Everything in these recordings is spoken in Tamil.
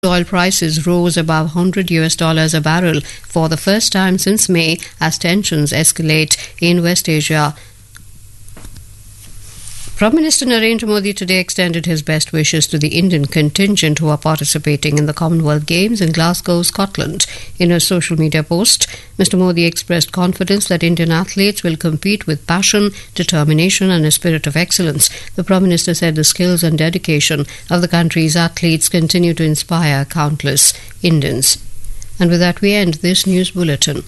Oil prices rose above 100 US dollars a barrel for the first time since May as tensions escalate in West Asia. Prime Minister Narendra Modi today extended his best wishes to the Indian contingent who are participating in the Commonwealth Games in Glasgow, Scotland. In a social media post, Mr. Modi expressed confidence that Indian athletes will compete with passion, determination, and a spirit of excellence. The Prime Minister said the skills and dedication of the country's athletes continue to inspire countless Indians. And with that, we end this news bulletin.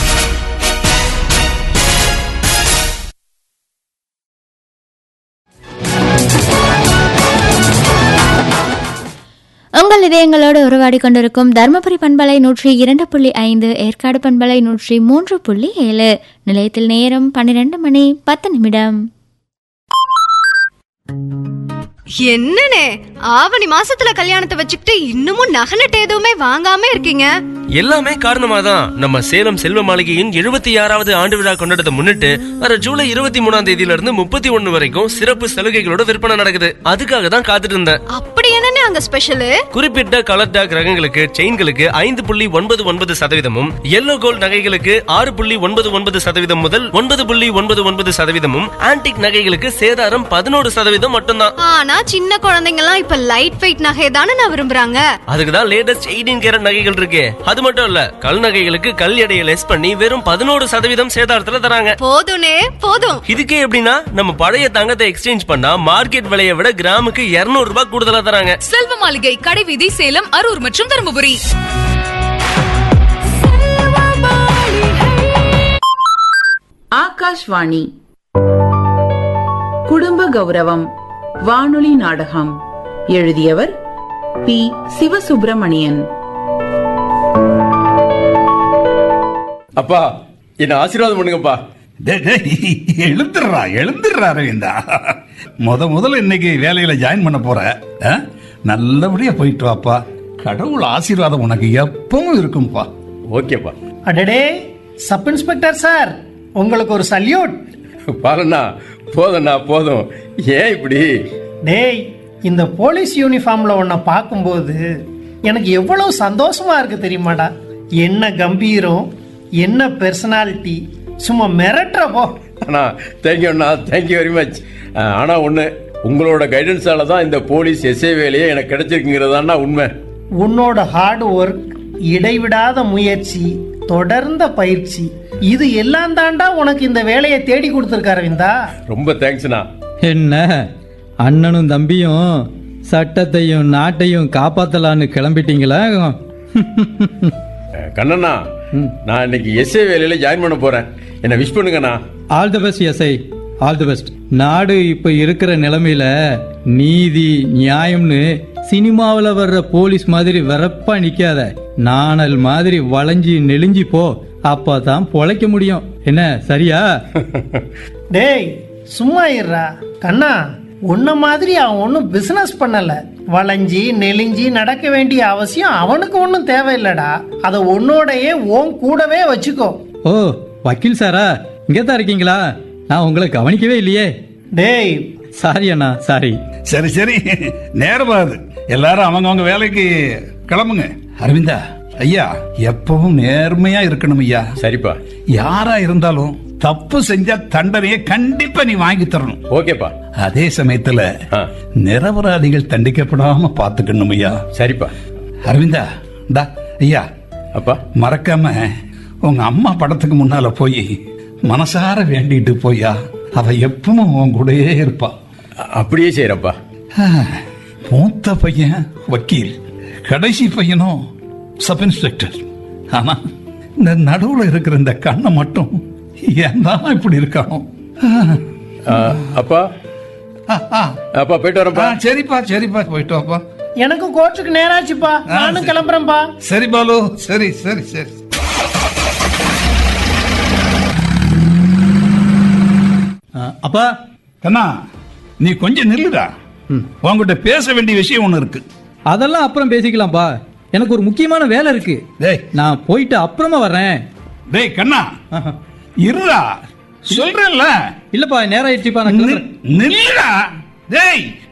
உங்கள் இதயங்களோடு உருவாடி கொண்டிருக்கும் தருமபுரி பண்பலை நூற்றி இரண்டு புள்ளி ஐந்து ஏற்காடு பண்பலை நூற்றி மூன்று புள்ளி ஏழு நிலையத்தில் நேரம் பன்னிரண்டு மணி பத்து நிமிடம் என்னனே ஆவணி மாசத்துல கல்யாணத்தை வச்சுக்கிட்டு இன்னமும் நகை நட்டு எதுவுமே வாங்காம இருக்கீங்க எல்லாமே காரணமாதான் நம்ம சேலம் செல்வ மாளிகையின் எழுபத்தி ஆறாவது ஆண்டு விழா கொண்டாடத்தை முன்னிட்டு வர ஜூலை இருபத்தி மூணாம் தேதியில இருந்து முப்பத்தி ஒண்ணு வரைக்கும் சிறப்பு சலுகைகளோட விற்பனை நடக்குது அதுக்காக தான் காத்துட்டு இருந்தேன் அப்படி என்னனே அங்க ஸ்பெஷல் குறிப்பிட்ட கலர் டாக் ரகங்களுக்கு செயின்களுக்கு ஐந்து புள்ளி ஒன்பது ஒன்பது சதவீதமும் எல்லோ கோல்ட் நகைகளுக்கு ஆறு புள்ளி ஒன்பது ஒன்பது சதவீதம் முதல் ஒன்பது புள்ளி ஒன்பது ஒன்பது சதவீதமும் ஆன்டிக் நகைகளுக்கு சேதாரம் பதினோரு சதவீதம் மட்டும்தான் ஆனா சின்ன குழந்தைங்க எல்லாம் இப்ப லைட் வெயிட் நகை தானே நான் விரும்புறாங்க அதுக்கு தான் லேட்டஸ்ட் எயிட்டீன் கேரட் நகைகள் இருக்கு அது மட்டும் இல்ல கல் நகைகளுக்கு கல் எடையை லெஸ் பண்ணி வெறும் பதினோரு சதவீதம் சேதாரத்துல தராங்க போதும்னே போதும் இதுக்கே எப்படின்னா நம்ம பழைய தங்கத்தை எக்ஸ்சேஞ்ச் பண்ணா மார்க்கெட் விலையை விட கிராமுக்கு 200 ரூபாய் கூடுதலா தராங்க செல்வ மாளிகை கடைவீதி சேலம் அரூர் மற்றும் தருமபுரி ஆகாஷ்வாணி குடும்ப கௌரவம் வானொலி நாடகம் எழுதியவர் பி சிவசுப்பிரமணியன் அப்பா என்ன ஆசீர்வாதம் பண்ணுங்கப்பா டேய், டேய், எழுந்துடுறா எழுந்துடுறா அரவிந்தா முத முதல்ல இன்னைக்கு வேலையில ஜாயின் பண்ண போற ஆ? நல்லபடியா போயிட்டு வாப்பா கடவுள் ஆசீர்வாதம் உனக்கு எப்பவும் இருக்கும்பா ஓகேப்பா அடடே சப் இன்ஸ்பெக்டர் சார் உங்களுக்கு ஒரு சல்யூட் பாருண்ணா போதும்ண்ணா போதும் ஏன் இப்படி டேய் இந்த போலீஸ் யூனிஃபார்ம்ல உன்னை பார்க்கும்போது எனக்கு எவ்வளவு சந்தோஷமா இருக்கு தெரியுமாடா என்ன கம்பீரம் என்ன பெர்சனாலிட்டி சும்மா மிரட்டுற போ அண்ணா தேங்க்யூ அண்ணா தேங்க்யூ வெரி மச் ஆனா ஒண்ணு உங்களோட கைடன்ஸால தான் இந்த போலீஸ் எஸ்ஐ வேலையே எனக்கு கிடைச்சிருக்குங்கிறதாண்ணா உண்மை உன்னோட ஹார்ட் ஒர்க் இடைவிடாத முயற்சி தொடர்ந்த பயிற்சி இது எல்லாம் தாண்டா உனக்கு இந்த வேலையை தேடி கொடுத்துருக்க அரவிந்தா ரொம்ப தேங்க்ஸ்ண்ணா என்ன அண்ணனும் தம்பியும் சட்டத்தையும் நாட்டையும் காப்பாத்தலான்னு கிளம்பிட்டீங்களா அஹ், கண்ணண்ணா நான் இன்னைக்கு எஸ்ஐ வேலையில ஜாயின் பண்ண போறேன் என்ன விஷ் பண்ணுங்கண்ணா all the best SI all the best நாடு இப்ப இருக்கிற நிலைமையில நீதி நியாயம்னு சினிமாவில் வர்ற போலீஸ் மாதிரி வெறப்பா நிக்காத நாணல் மாதிரி வளைஞ்சி நெளிஞ்சி போ அப்பதான் பொழைக்க முடியும் என்ன சரியா டேய் சும்மா இருடா கண்ணா உன்ன மாதிரி அவன் ஒன்றும் பிசினஸ் பண்ணல வளைஞ்சி நெளிஞ்சி நடக்க வேண்டிய அவசியம் அவனுக்கு ஒன்றும் தேவையில்லடா அதை உன்னோடையே உன் கூடவே வச்சுக்கோ ஓ வக்கீல் சாரா இங்கே தான் இருக்கீங்களா நான் உங்களை கவனிக்கவே இல்லையே டேய் சாரி அண்ணா சாரி சரி சரி நேரமாது எல்லாரும் அவங்கவங்க வேலைக்கு கிளம்புங்க அரவிந்தா ஐயா எப்பவும் நேர்மையா இருக்கணும் ஐயா சரிப்பா யாரா இருந்தாலும் தப்பு செஞ்சா தண்டனையை கண்டிப்பா நீ வாங்கி தரணும் ஓகேப்பா அதே சமயத்துல ஆ. நிரபராதிகள் தண்டிக்கப்படாம பாத்துக்கணும் ஐயா சரிப்பா அரவிந்தா டா ஐயா அப்பா மறக்காம உங்க அம்மா படத்துக்கு முன்னால போய் மனசார வேண்டிட்டு போயா அவ எப்பவும் உன் கூடயே இருப்பா அ- அப்படியே செய்யறப்பா ஆ, மூத்த பையன் வக்கீல் கடைசி பையனும் சப் இன்ஸ்பெக்டர் ஆனா இந்த நடுவுல இருக்கிற இந்த கண்ணை மட்டும் ஏன் தான் இப்படி இருக்கானோ ஆ, அப்பா ஆ, ஆ. அப்பா போயிட்டு ஆ, வரேன்ப்பா சரிப்பா சரிப்பா போயிட்டு வாப்பா எனக்கு கோர்ட்டுக்கு நேராச்சுப்பா நானும் சரி. கிளம்புறேன்ப்பா சரி பாலு சரி சரி சரி ஆ, அப்பா கண்ணா நீ கொஞ்சம் நில்லுடா உன்கிட்ட பேச வேண்டிய விஷயம் ஒண்ணு இருக்கு அதெல்லாம் அப்புறம் பேசிக்கலாம்ப்பா எனக்கு ஒரு முக்கியமான வேலை இருக்கு டேய் நான் போயிட்டு அப்புறமா வர்றேன் டேய் கண்ணா ஆஹா. இருடா சொல்றேன்ல இல்லப்பா நேரம் ஆயிடுச்சுப்பா நான் கிளம்புறேன். நில்லுடா டேய்